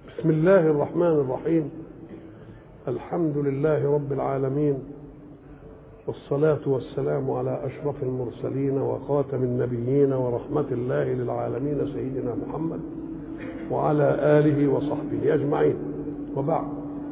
بسم الله الرحمن الرحيم الحمد لله رب العالمين والصلاة والسلام على أشرف المرسلين وخاتم النبيين ورحمة الله للعالمين سيدنا محمد وعلى آله وصحبه أجمعين وبعد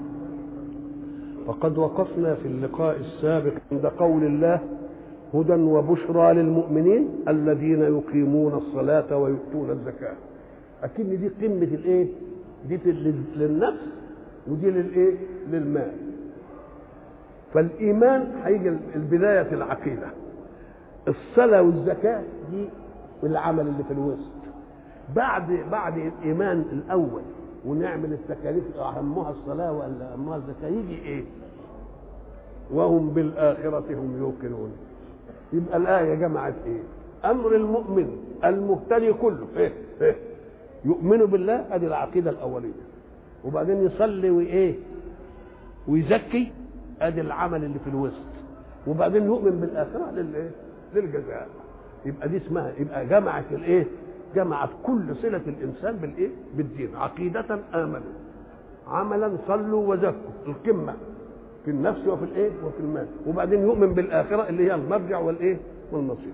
فقد وقفنا في اللقاء السابق عند قول الله هدى وبشرى للمؤمنين الذين يقيمون الصلاة ويؤتون الزكاة أكن دي قمة الإيه؟ دي للنفس ودي للإيه؟ للمال فالإيمان هيجي البداية العقيدة الصلاة والزكاة دي العمل اللي في الوسط بعد بعد الإيمان الأول ونعمل التكاليف أهمها الصلاة ولا أهمها الزكاة يجي إيه؟ وهم بالآخرة هم يوقنون يبقى الآية جمعت إيه؟ أمر المؤمن المهتدي كله إيه؟ إيه؟ يؤمن بالله ادي العقيده الاوليه وبعدين يصلي وايه ويزكي ادي العمل اللي في الوسط وبعدين يؤمن بالاخره للايه للجزاء يبقى دي اسمها يبقى جمعت الايه جمعت كل صله الانسان بالايه بالدين عقيده امنوا عملا صلوا وزكوا القمه في النفس وفي الايه وفي المال وبعدين يؤمن بالاخره اللي هي المرجع والايه والمصير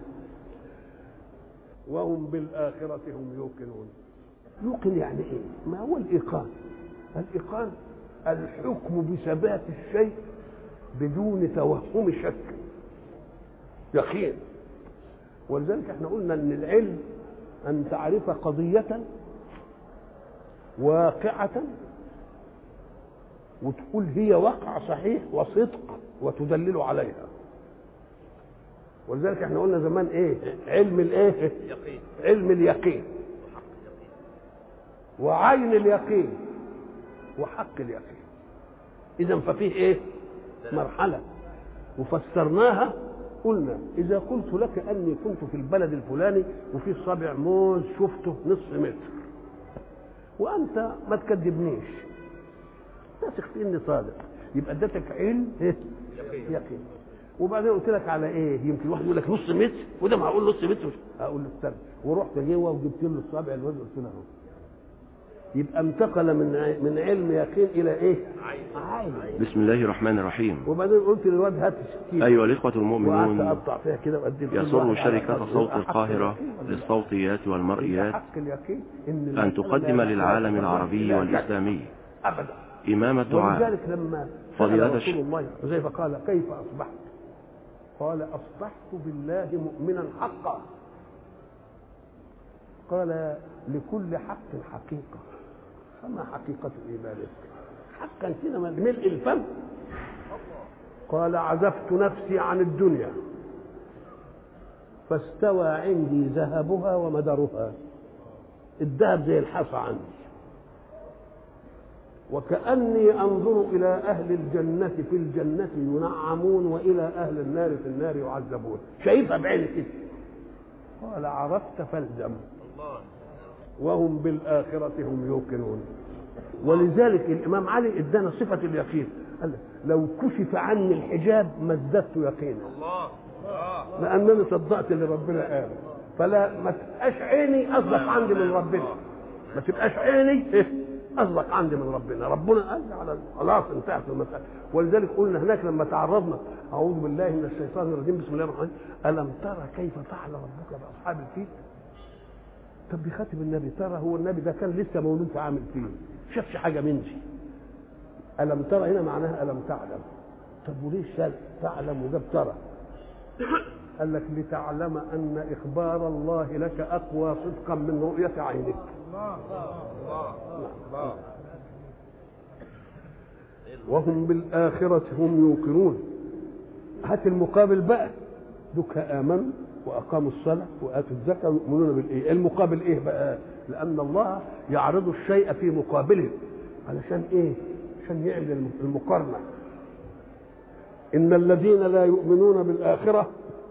وهم بالاخره هم يوقنون يوقن يعني ايه ما هو الايقان الايقان الحكم بثبات الشيء بدون توهم شك يقين ولذلك احنا قلنا ان العلم ان تعرف قضيه واقعه وتقول هي واقع صحيح وصدق وتدلل عليها ولذلك احنا قلنا زمان ايه علم الايه يقين علم اليقين وعين اليقين وحق اليقين اذا ففيه ايه مرحله وفسرناها قلنا اذا قلت لك اني كنت في البلد الفلاني وفي صابع موز شفته نصف متر وانت ما تكذبنيش تثق في اني صادق يبقى اديتك علم ايه يقين. يقين وبعدين قلت لك على ايه يمكن واحد يقول لك نص متر وده معقول نص متر اقول له استنى ورحت جوه وجبت له الصابع الوزن قلت له اهو يبقى انتقل من ع- من علم يقين الى ايه؟ عين بسم الله الرحمن الرحيم وبعدين قلت للواد هات السكين أيها الإخوة وقعدت المؤمنون اقطع فيها كده وادي لكل يسر واحد على شركة قدره. صوت يبقى حق القاهرة اليقين ولا لا؟ للصوتيات يبقى والمرئيات حق اليقين ان أن تقدم للعالم العربي والإسلامي ابدا إمام الدعاء ولذلك لما فضيلة سأل الش- رسول الله زي ما قال كيف اصبحت؟ قال اصبحت بالله مؤمنا حقا قال لكل حق حقيقه فما حقيقه ايمانك؟ حقا كده من ملء الفم قال عزفت نفسي عن الدنيا فاستوى عندي ذهبها ومدرها الذهب زي الحصى عندي وكأني أنظر إلى أهل الجنة في الجنة ينعمون وإلى أهل النار في النار يعذبون شايفها بعيني كده قال عرفت فالزم الله وهم بالآخرة هم يوقنون ولذلك الإمام علي ادانا صفة اليقين قال لو كشف عني الحجاب ما ازددت يقينا الله الله لأنني صدقت اللي ربنا قاله فلا ما تبقاش عيني أصدق عندي من ربنا ما تبقاش عيني إيه؟ أصدق عندي من ربنا ربنا قال لي على خلاص انتهت المسألة ولذلك قلنا هناك لما تعرضنا أعوذ بالله من الشيطان الرجيم بسم الله الرحمن الرحيم ألم ترى كيف فعل ربك بأصحاب الفيل طب بيخاطب النبي ترى هو النبي ده كان لسه مولود في عام الفيل شافش حاجة من دي ألم ترى هنا معناها ألم تعلم طب وليه شال تعلم وجاب ترى قال لك لتعلم ان اخبار الله لك اقوى صدقا من رؤيه عينك وهم بالاخره هم يوقنون هات المقابل بقى دوك امنوا واقاموا الصلاه واتوا الزكاه ويؤمنون بالايه المقابل ايه بقى لان الله يعرض الشيء في مقابله علشان ايه عشان يعمل المقارنه ان الذين لا يؤمنون بالاخره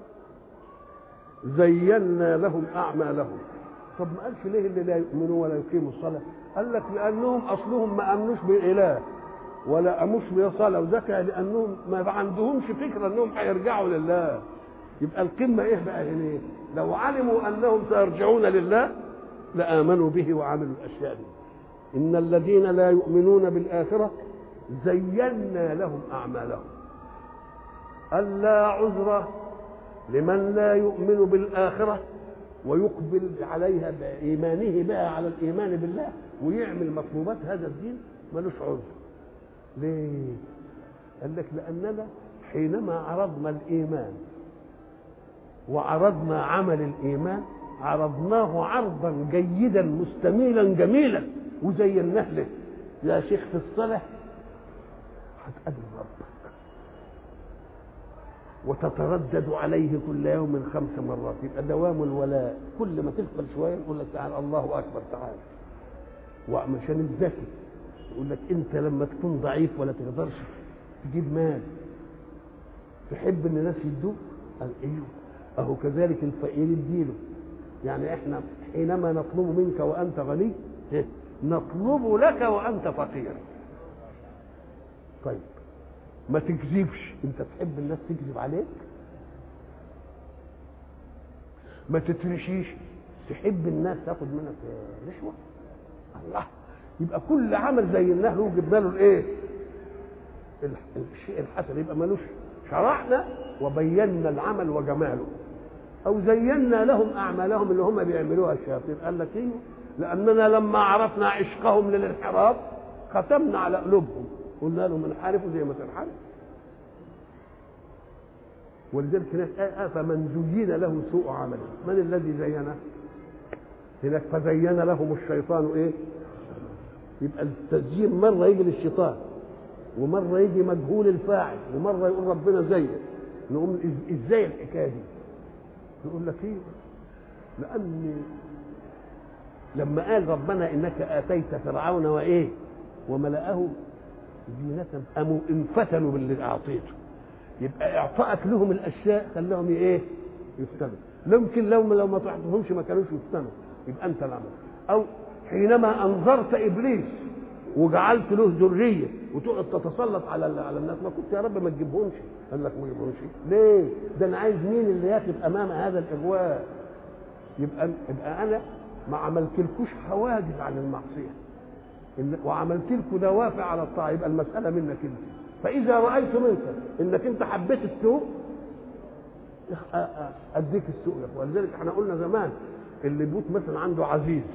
زينا لهم اعمالهم طب ما قالش ليه اللي لا يؤمنون ولا يقيموا الصلاه قال لك لانهم اصلهم ما امنوش بالاله ولا اموش بصلاه وزكاه لانهم ما عندهمش فكره انهم هيرجعوا لله يبقى القمه ايه بقى هنا لو علموا انهم سيرجعون لله لامنوا به وعملوا الاشياء دي إن الذين لا يؤمنون بالآخرة زينا لهم أعمالهم ألا عذر لمن لا يؤمن بالآخرة ويقبل عليها بإيمانه بها على الإيمان بالله ويعمل مطلوبات هذا الدين ملوش عذر ليه؟ قال لك لأننا حينما عرضنا الإيمان وعرضنا عمل الإيمان عرضناه عرضا جيدا مستميلا جميلا وزيناه له يا شيخ في الصلاة هتقابل ربك وتتردد عليه كل يوم خمس مرات يبقى دوام الولاء كل ما تقبل شويه يقول لك تعالى الله اكبر تعالى وعشان الذكي يقول لك انت لما تكون ضعيف ولا تقدرش تجيب مال تحب ان الناس يدوك قال ايوه اهو كذلك الفقير يديله يعني احنا حينما نطلب منك وانت غني نطلب لك وانت فقير طيب ما تكذبش انت تحب الناس تكذب عليك ما تترشيش تحب الناس تاخد منك رشوه الله يبقى كل عمل زيناه له جبنا له الايه الشيء الحسن يبقى ملوش شرحنا وبينا العمل وجماله او زينا لهم اعمالهم اللي هم بيعملوها الشياطين قال لك ايه لاننا لما عرفنا عشقهم للانحراف ختمنا على قلوبهم قلنا لهم انحرفوا زي ما تنحرف ولذلك هناك آه فمن زين له سوء عمله من الذي زينه هناك فزين لهم الشيطان ايه يبقى التزيين مرة يجي للشيطان ومرة يجي مجهول الفاعل ومرة يقول ربنا زين نقوم ازاي الحكاية دي يقول لك ايه لأن لما قال ربنا انك اتيت فرعون وايه وملأه زينة قاموا انفتنوا باللي اعطيته يبقى اعطائك لهم الاشياء خلاهم ايه يفتنوا ممكن لو لو ما تعطيهمش ما كانوش يفتنوا يبقى انت العمل او حينما انظرت ابليس وجعلت له ذريه وتقعد تتسلط على على الناس ما كنت يا رب ما تجيبهمش قال لك ما تجيبهمش ليه ده انا عايز مين اللي ياخد امام هذا الاغواء يبقى يبقى انا ما عملتلكوش حواجز عن المعصيه وعملت لكم دوافع على الطاعه يبقى المساله منك انت فاذا رايت منك انك انت حبيت السوء اديك السوء يا اخوان ولذلك احنا قلنا زمان اللي بيوت مثلا عنده عزيز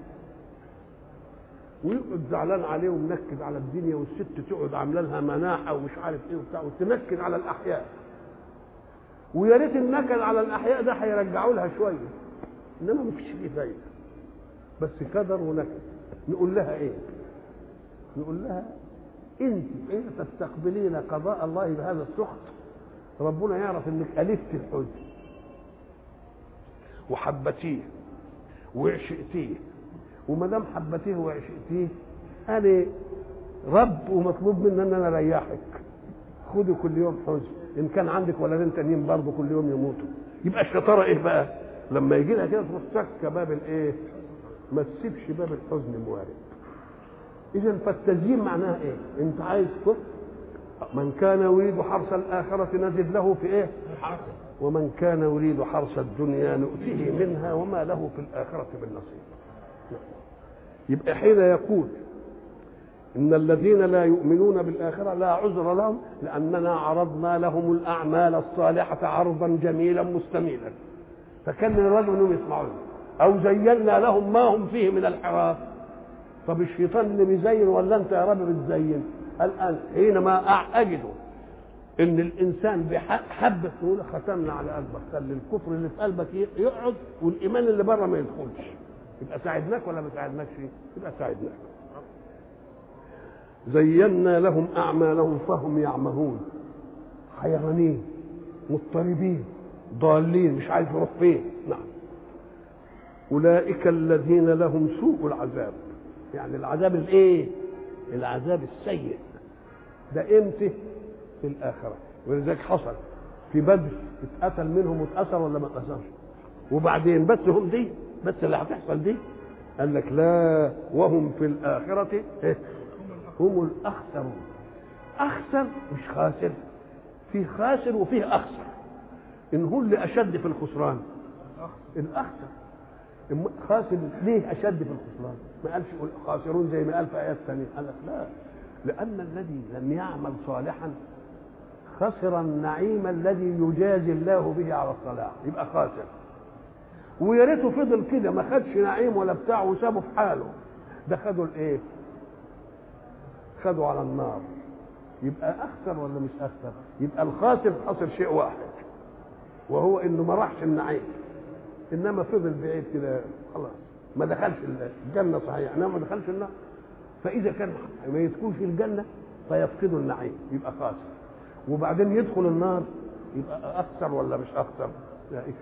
ويقعد زعلان عليه ومنكد على الدنيا والست تقعد عامله لها مناحه ومش عارف ايه وبتاع وتنكد على الاحياء ويا ريت النكد على الاحياء ده هيرجعوا لها شويه انما مفيش فيه فايده بس كدر ونكد نقول لها ايه نقول لها انت حين تستقبلين قضاء الله بهذا السخط ربنا يعرف انك الفت الحزن وحبتيه وعشقتيه وما دام حبتيه وعشقتيه انا رب ومطلوب مني ان انا اريحك خدي كل يوم حزن ان كان عندك ولدين تانيين برضه كل يوم يموتوا يبقى الشطاره ايه بقى لما يجي لها كده تروح سكه باب الايه ما تسيبش باب الحزن موارد اذا فالتزيين معناها ايه انت عايز كفر من كان يريد حرث الآخرة نزد له في إيه؟ ومن كان يريد حرث الدنيا نؤتيه منها وما له في الآخرة من نصيب. يبقى حين يقول إن الذين لا يؤمنون بالآخرة لا عذر لهم لأننا عرضنا لهم الأعمال الصالحة عرضا جميلا مستميلا. فكان من الواجب أنهم يسمعون أو زينا لهم ما هم فيه من الحراف. طب الشيطان اللي بيزين ولا أنت يا رب بتزين؟ الان حينما اجد ان الانسان بحب تقول ختمنا على قلبك خلي الكفر اللي في قلبك يقعد والايمان اللي بره ما يدخلش يبقى ساعدناك ولا ما ساعدناكش يبقى ساعدناك زينا لهم اعمالهم فهم يعمهون حيرانين مضطربين ضالين مش عارف يروح فين نعم اولئك الذين لهم سوء العذاب يعني العذاب الايه العذاب السيء ده امتى في الاخره ولذلك حصل في بدر اتقتل منهم واتاثر ولا ما اتاثرش وبعدين بس هم دي بس اللي هتحصل دي قال لك لا وهم في الاخره هم الاخسرون اخسر مش خاسر في خاسر وفيه اخسر ان هو اللي اشد في الخسران الاخسر خاسر ليه اشد في الخسران ما قالش خاسرون زي ما قال في ايات ثانيه قال لك لا لان الذي لم يعمل صالحا خسر النعيم الذي يجازي الله به على الصلاح يبقى خاسر ويا ريته فضل كده ما خدش نعيم ولا بتاع وسابه في حاله ده خدوا الايه خدوا على النار يبقى اخسر ولا مش اخسر يبقى الخاسر خسر شيء واحد وهو انه ما راحش النعيم انما فضل بعيد كده خلاص ما دخلش الجنه صحيح انما ما دخلش النار فاذا كان ما يدخلش الجنه فيفقد النعيم يبقى خاسر وبعدين يدخل النار يبقى اخسر ولا مش اخسر اولئك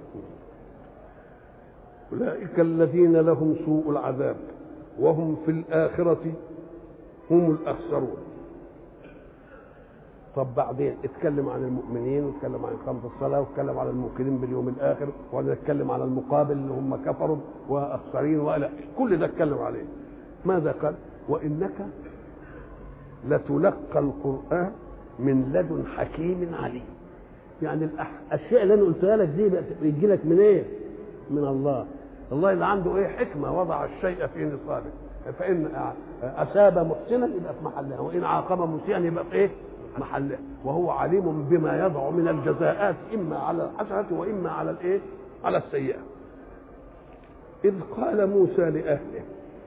اولئك الذين لهم سوء العذاب وهم في الاخره هم الاخسرون طب بعدين اتكلم عن المؤمنين واتكلم عن إقامة الصلاة واتكلم عن الموقنين باليوم الآخر وبعدين اتكلم على المقابل اللي هم كفروا وأخسرين ولا كل ده اتكلم عليه ماذا قال وإنك لتلقى القرآن من لدن حكيم عليم يعني الأشياء اللي أنا قلتها لك دي بيجي لك من إيه؟ من الله الله اللي عنده إيه حكمة وضع الشيء في نصابه فإن أساب محسنا يبقى في محلها وإن عاقب مسيئا يبقى في إيه؟ محله وهو عليم بما يضع من الجزاءات اما على الحسنه واما على الايه؟ على السيئه. اذ قال موسى لاهله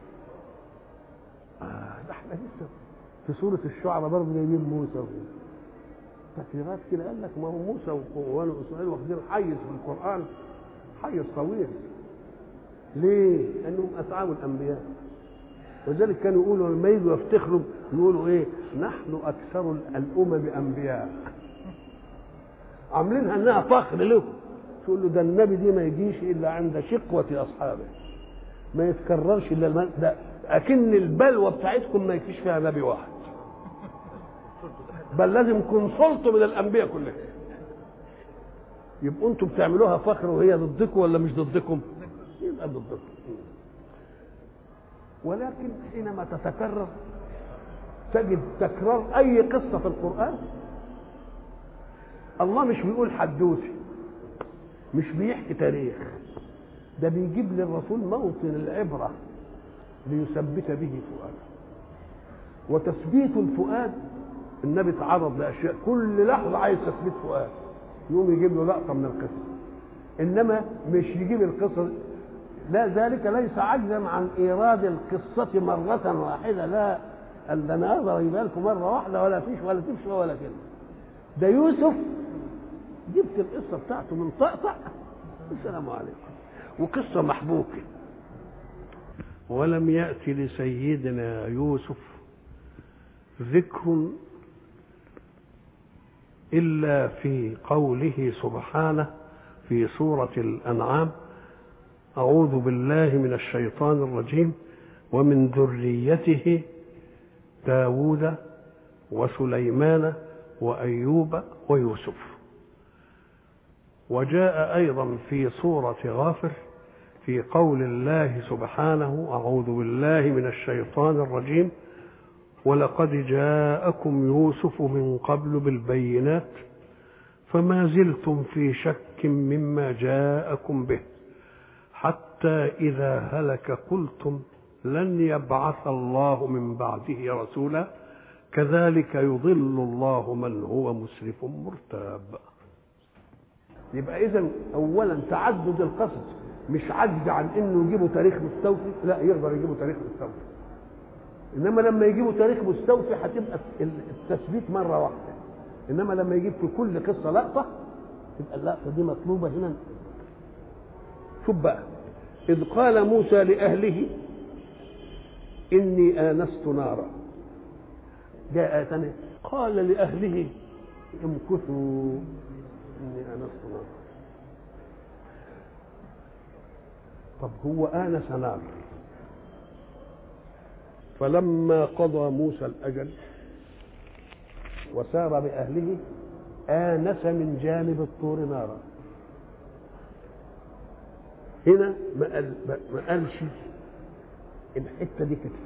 آه ده احنا لسه في سوره الشعراء برضه جايبين موسى تفسيرات كده قال لك ما هو موسى وبنو اسرائيل واخدين حيز في القران حيز طويل ليه؟ لانهم اتعبوا الانبياء ولذلك كانوا يقولوا لما يجوا يفتخروا يقولوا ايه نحن اكثر الامم انبياء عاملينها انها فخر له تقول له ده النبي دي ما يجيش الا عند شقوه اصحابه ما يتكررش الا المن... ده اكن البلوه بتاعتكم ما يكفيش فيها نبي واحد بل لازم كونسلت من الانبياء كلهم يبقوا انتم بتعملوها فخر وهي ضدكم ولا مش ضدكم؟ يبقى ضدكم ولكن حينما تتكرر تجد تكرار اي قصه في القران الله مش بيقول حدوثي مش بيحكي تاريخ ده بيجيب للرسول موطن العبره ليثبت به فؤاده وتثبيت الفؤاد النبي تعرض لاشياء كل لحظه عايز تثبيت فؤاد يقوم يجيب له لقطه من القصه انما مش يجيب القصه لا ذلك ليس عجزا عن ايراد القصه مره واحده لا قال انا اقدر اجيبها لكم مره واحده ولا فيش ولا تفشى ولا كده ده يوسف جبت القصه بتاعته من طقطق السلام عليكم وقصه محبوكه ولم يأتي لسيدنا يوسف ذكر إلا في قوله سبحانه في سورة الأنعام أعوذ بالله من الشيطان الرجيم ومن ذريته داود وسليمان وأيوب ويوسف وجاء أيضا في سورة غافر في قول الله سبحانه أعوذ بالله من الشيطان الرجيم ولقد جاءكم يوسف من قبل بالبينات فما زلتم في شك مما جاءكم به حتى إذا هلك قلتم لن يبعث الله من بعده رسولا كذلك يضل الله من هو مسرف مرتاب يبقى إذا أولا تعدد القصص مش عجز عن انه يجيبوا تاريخ مستوفي لا يقدر يجيبوا تاريخ مستوفي انما لما يجيبوا تاريخ مستوفي هتبقى التثبيت مره واحده انما لما يجيب في كل قصه لقطه تبقى اللقطه دي مطلوبه هنا شوف بقى اذ قال موسى لاهله اني انست نارا جاء ثاني قال لاهله امكثوا اني انست نارا طب هو آنس نار فلما قضى موسى الأجل وسار بأهله آنس من جانب الطور نارا هنا ما قال ما قالش الحتة دي كانت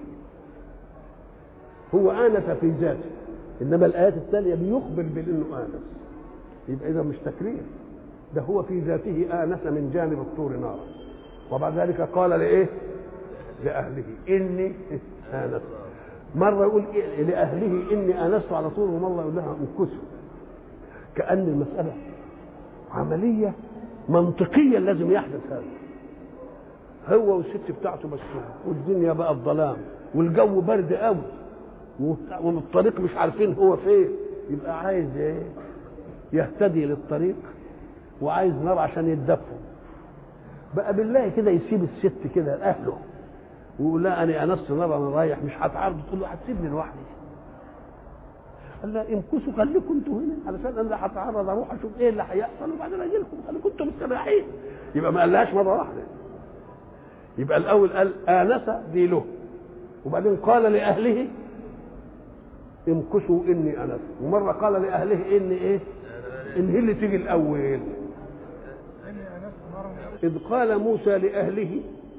هو آنس في ذاته إنما الآيات التالية بيخبر بأنه آنس يبقى إذا مش تكرير ده هو في ذاته آنس من جانب الطور نارا وبعد ذلك قال لايه لاهله اني انست مره يقول إيه لاهله اني انست على طول ومره يقول لها امكثوا كان المساله عمليه منطقيا لازم يحدث هذا هو والست بتاعته مسؤول والدنيا بقى الظلام والجو برد قوي والطريق مش عارفين هو فين يبقى عايز ايه يهتدي للطريق وعايز نار عشان يتدفوا بقى بالله كده يسيب الست كده لاهله ويقول لا انا انست نار انا رايح مش هتعرض تقول له هتسيبني لوحدي قال لا امكثوا خليكم انتوا هنا علشان انا هتعرض اروح اشوف ايه اللي هيحصل وبعدين اجي لكم خليكم انتوا مستريحين يبقى ما قالهاش مره واحده يبقى الاول قال انس دي له وبعدين قال لاهله امكثوا اني انس ومره قال لاهله اني ايه ان هي اللي تيجي الاول اذ قال موسى لاهله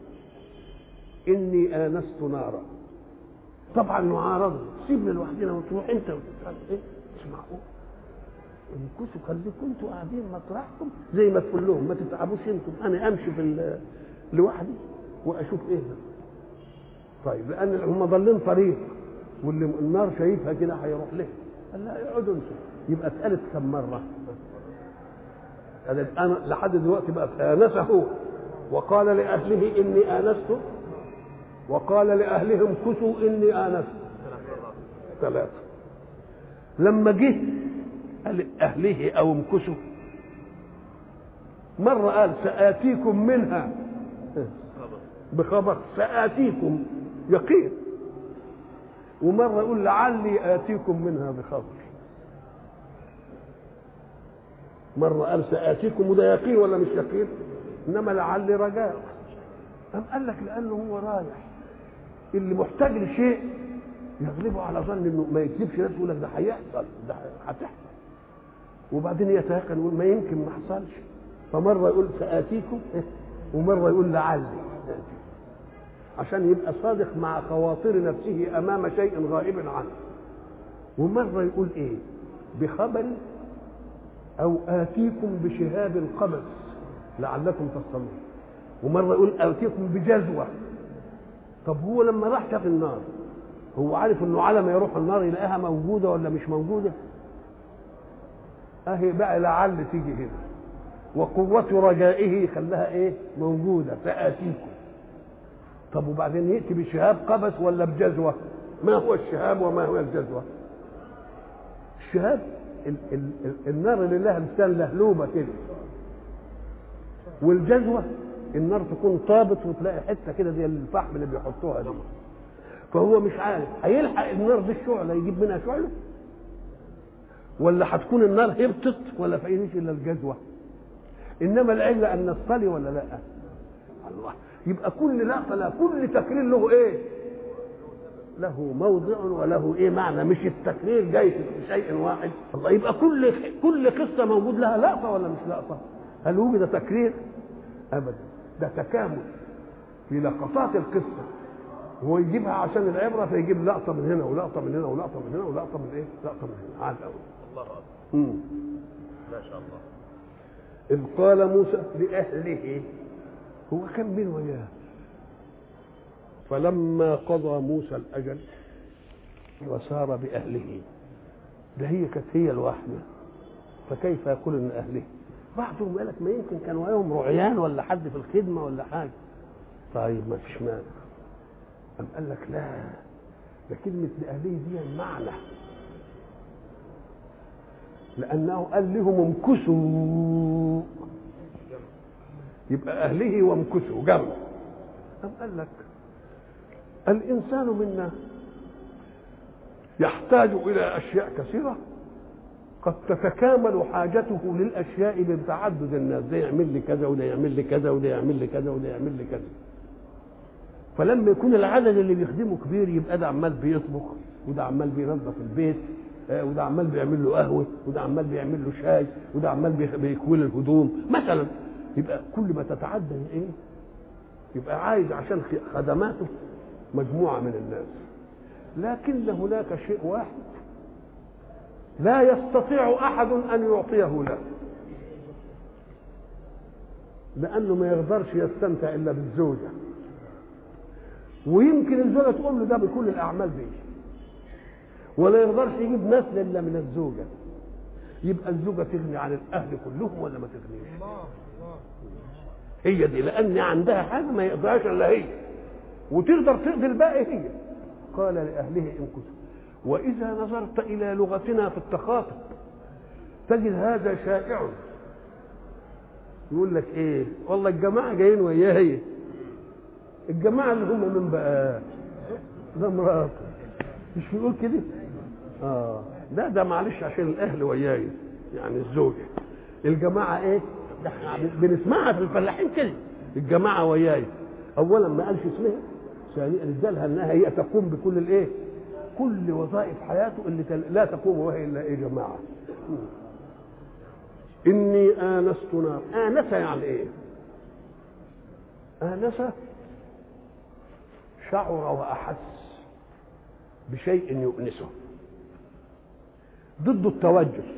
اني انست نارا طبعا معارضه سيبنا لوحدنا وتروح انت ايه مش معقول امكثوا خليكم انتوا قاعدين مطرحكم زي ما تقول لهم ما تتعبوش انتم انا امشي في لوحدي واشوف ايه ده. طيب لان هم ضالين طريق واللي النار شايفها كده هيروح له قال لا اقعدوا انتوا يبقى اتقالت كم مره قالت انا لحد دلوقتي بقى انس هو وقال لاهله اني انست وقال لاهلهم كثوا اني انست ثلاثه لما جه قال اهله او امكثوا مره قال ساتيكم منها بخبر ساتيكم يقين ومره يقول لعلي اتيكم منها بخبر مره قال ساتيكم وده يقين ولا مش يقين انما لعلي رجاء أم قال لك لانه هو رايح اللي محتاج لشيء يغلبه على ظن انه ما يكذبش نفسه يقول لك ده هيحصل ده هتحصل وبعدين يتيقن يقول ما يمكن ما حصلش فمره يقول ساتيكم ومره يقول لعلي عشان يبقى صادق مع خواطر نفسه امام شيء غائب عنه ومره يقول ايه بخبر او اتيكم بشهاب قبس لعلكم تصطلون ومره يقول اتيكم بجزوه طب هو لما راح شاف النار هو عارف انه على ما يروح النار يلاقيها موجوده ولا مش موجوده اهي بقى لعل تيجي هنا وقوة رجائه خلاها ايه موجودة فآتيكم طب وبعدين يأتي بشهاب قبس ولا بجزوة ما هو الشهاب وما هو الجزوة الشهاب ال ال ال النار اللي لها لسان لهلوبة كده والجزوة النار تكون طابت وتلاقي حتة كده زي الفحم اللي بيحطوها دي فهو مش عارف هيلحق النار دي الشعلة يجيب منها شعلة ولا هتكون النار هبطت ولا فايدش الا الجزوه انما العله ان نصلي ولا لا الله يبقى كل لقطه لا كل تكرير له ايه له موضع وله ايه معنى مش التكرير جاي في شيء واحد الله يبقى كل كل قصه موجود لها لقطه ولا مش لقطه هل وجد تكرير ابدا ده تكامل في لقطات القصه هو يجيبها عشان العبره فيجيب لقطه من هنا ولقطه من هنا ولقطه من هنا ولقطه من ايه لقطه من هنا على الاول الله اكبر ما شاء الله إذ قال موسى لأهله هو كان مين وياه فلما قضى موسى الأجل وسار بأهله ده هي كانت هي الواحدة فكيف يقول إن أهله بعضهم قال لك ما يمكن كان وياهم رعيان ولا حد في الخدمة ولا حاجة طيب ما فيش مانع أم قال لك لا ده كلمة لأهله دي معنى لأنه قال لهم امكثوا يبقى أهله وامكثوا جمع أم قال لك الإنسان منا يحتاج إلى أشياء كثيرة قد تتكامل حاجته للأشياء بتعدد الناس ده يعمل لي كذا وده يعمل لي كذا وده يعمل لي كذا وده يعمل لي كذا فلما يكون العدد اللي بيخدمه كبير يبقى ده عمال بيطبخ وده عمال بينظف البيت وده عمال بيعمل له قهوه وده عمال بيعمل له شاي وده عمال بيكوي الهدوم مثلا يبقى كل ما تتعدى ايه يبقى عايز عشان خدماته مجموعه من الناس لكن هناك شيء واحد لا يستطيع احد ان يعطيه له لانه ما يقدرش يستمتع الا بالزوجه ويمكن الزوجه تقول له ده بكل الاعمال دي ولا يقدرش يجيب نسل الا من الزوجه يبقى الزوجه تغني عن الاهل كلهم ولا ما تغنيش هي دي لان عندها حاجه ما يقدرهاش الا هي وتقدر تقضي الباقي هي قال لاهله امكثوا واذا نظرت الى لغتنا في التخاطب تجد هذا شائع يقول لك ايه والله الجماعه جايين وياه هي الجماعه اللي هم من بقى ده مراته مش بيقول كده اه لا ده معلش عشان الاهل وياي يعني الزوجه الجماعه ايه ده احنا بنسمعها في الفلاحين كده الجماعه وياي اولا ما قالش اسمها ثانيا ادالها انها هي تقوم بكل الايه كل وظائف حياته اللي تل... لا تقوم وهي الا ايه جماعه اني انست نار انس يعني ايه انس شعر واحس بشيء يؤنسه ضد التوجس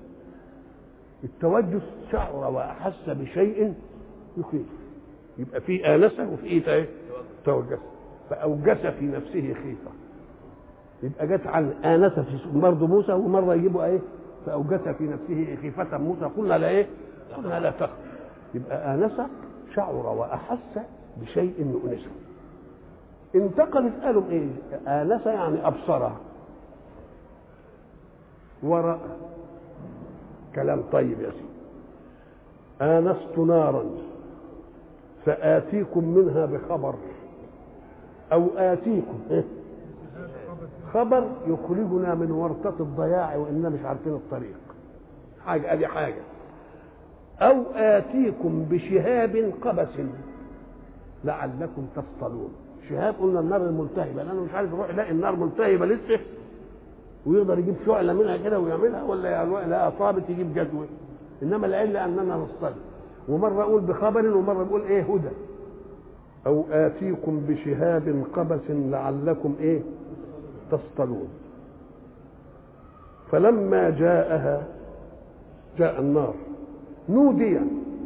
التوجس شعر واحس بشيء يخيف يبقى في انسه وفي ايه توجس فاوجس في نفسه خيفه يبقى جت عن انس في برضه موسى ومره يجيبوا ايه فاوجس في نفسه خيفه موسى قلنا لا ايه قلنا لا تخف يبقى انس شعر واحس بشيء يؤنسه انتقلت قالوا ايه انس يعني ابصره ورأى كلام طيب يا سيدي آنست نارا فآتيكم منها بخبر أو آتيكم إيه؟ خبر يخرجنا من ورطة الضياع وإننا مش عارفين الطريق حاجة أدي حاجة أو آتيكم بشهاب قبس لعلكم تصطلون شهاب قلنا النار الملتهبة لأنه مش عارف يروح يلاقي النار ملتهبة لسه ويقدر يجيب شعلة منها كده ويعملها ولا لا أصابت يجيب جدول إنما العلة أننا نصطلي ومرة أقول بخبر ومرة بقول إيه هدى أو آتيكم بشهاب قبس لعلكم إيه تصطلون فلما جاءها جاء النار نودي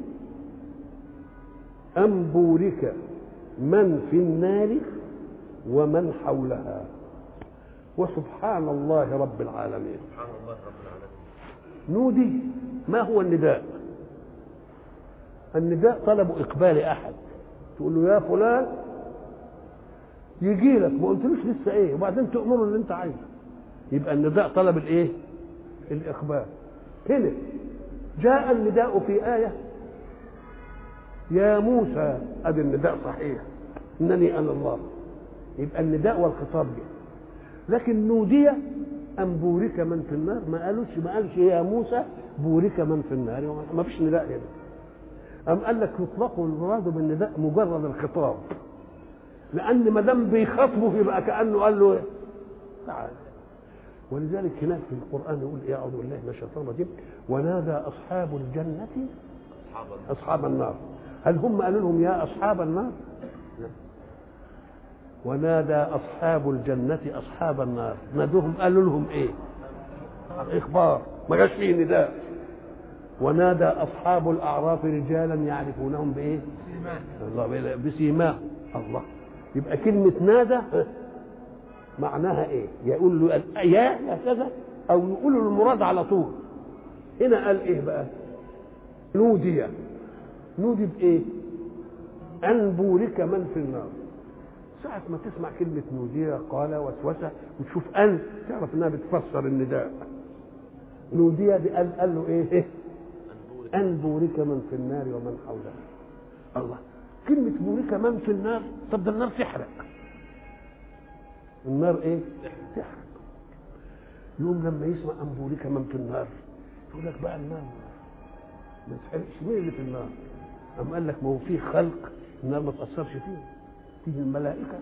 أن بورك من في النار ومن حولها وسبحان الله رب العالمين سبحان الله رب العالمين نودي ما هو النداء النداء طلب اقبال احد تقول له يا فلان يجي لك ما قلتلوش لسه ايه وبعدين تامره اللي انت عايزه يبقى النداء طلب الايه الاقبال هنا جاء النداء في ايه يا موسى ادي النداء صحيح انني انا الله يبقى النداء والخطاب جه لكن نودي ان بورك من في النار ما قالوش ما قالش يا موسى بورك من في النار ما فيش نداء هنا أم قال لك يطلق المراد بالنداء مجرد الخطاب لأن ما دام بيخاطبه يبقى كأنه قال له إيه؟ تعال ولذلك هناك في القرآن يقول إيه أعوذ بالله من الشيطان الرجيم ونادى أصحاب الجنة أصحاب الله أصحاب النار هل هم قالوا لهم يا أصحاب النار؟ لا. ونادى أصحاب الجنة أصحاب النار نادوهم قالوا لهم إيه؟ إخبار ما جاش فيه نداء ونادى أصحاب الأعراف رجالا يعرفونهم بإيه؟ الله بسيماهم الله يبقى كلمة نادى معناها إيه؟ يقول له يا يا كذا أو يقول له المراد على طول هنا قال إيه بقى؟ نودي نودي بإيه؟ أن بورك من في النار ساعة ما تسمع كلمة نودية قال وسوسة وتشوف أن تعرف إنها بتفسر النداء نودية دي قال, قال له إيه؟ إيه؟ أن بورك من في النار ومن حولها الله كلمة بورك من في النار طب ده النار تحرق النار ايه؟ تحرق يوم لما يسمع أن بورك من في النار يقول لك بقى النار ما تحرقش مين اللي في النار؟ أم قال لك ما هو في خلق النار ما تأثرش فيه فيه الملائكة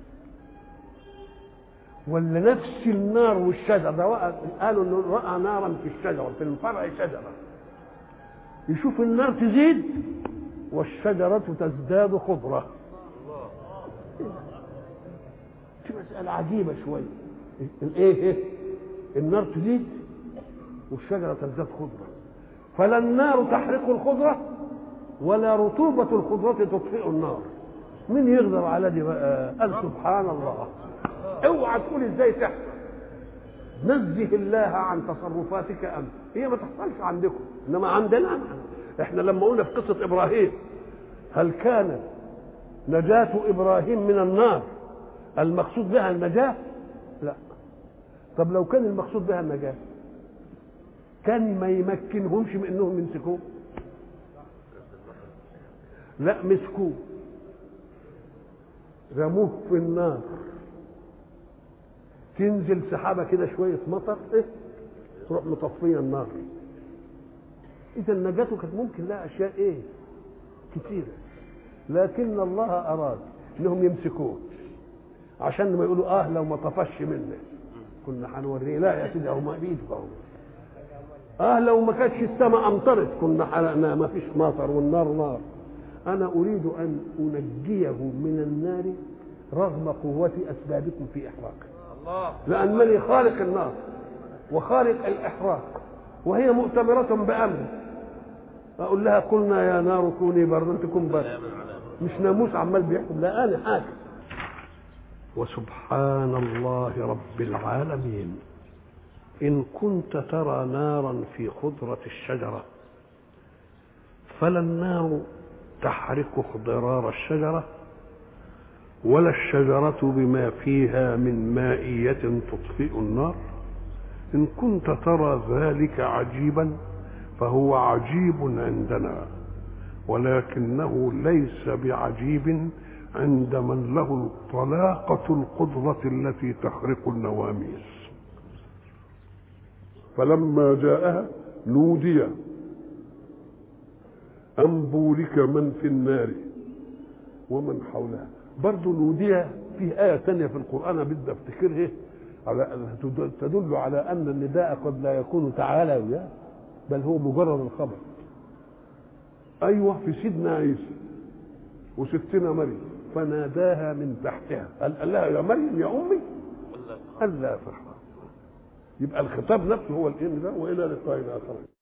ولا نفس النار والشجرة ده قالوا انه رأى نارا في الشجرة في الفرع شجرة يشوف النار تزيد والشجرة تزداد خضرة دي مسألة عجيبة شوية الايه ايه النار تزيد والشجرة تزداد خضرة فلا النار تحرق الخضرة ولا رطوبة الخضرة تطفئ النار مين يقدر على دي بقى قال سبحان الله اوعى تقول ازاي تحصل نزه الله عن تصرفاتك انت هي ما تحصلش عندكم انما عندنا احنا لما قلنا في قصه ابراهيم هل كانت نجاة ابراهيم من النار المقصود بها النجاة؟ لا طب لو كان المقصود بها النجاة كان ما يمكنهمش من انهم يمسكوه لا مسكوه رموه في النار تنزل سحابه كده شويه مطر ايه تروح مطفيه النار اذا نجاته كانت ممكن لها اشياء ايه كتيره لكن الله اراد انهم يمسكوه عشان ما يقولوا اه لو ما طفش منه كنا هنوريه لا يا سيدي اهو ما بايدك اهو اه لو ما كانتش السماء امطرت كنا حرقناه ما فيش مطر والنار نار انا اريد ان انجيه من النار رغم قوه اسبابكم في احراقه الله لانني خالق النار وخالق الاحراق وهي مؤتمره بامري اقول لها قلنا يا نار كوني بردا تكون برد سلاما على مش ناموس عمال بيحكم لا انا حاكم وسبحان الله رب العالمين ان كنت ترى نارا في خضره الشجره فلا النار تحرق خضرار الشجره ولا الشجره بما فيها من مائيه تطفئ النار ان كنت ترى ذلك عجيبا فهو عجيب عندنا ولكنه ليس بعجيب عند من له طلاقة القدرة التي تخرق النواميس فلما جاءها نودي أن بورك من في النار ومن حولها برضه نودي فيه آية تانية في القرآن بدي أفتكرها على تدل على أن النداء قد لا يكون تعالى بل هو مجرد الخبر أيوة في سيدنا عيسى وستنا مريم فناداها من تحتها قال قال لها يا مريم يا امي ولا قال لا تخافي يبقى الخطاب نفسه هو الان ده والى لقاء اخر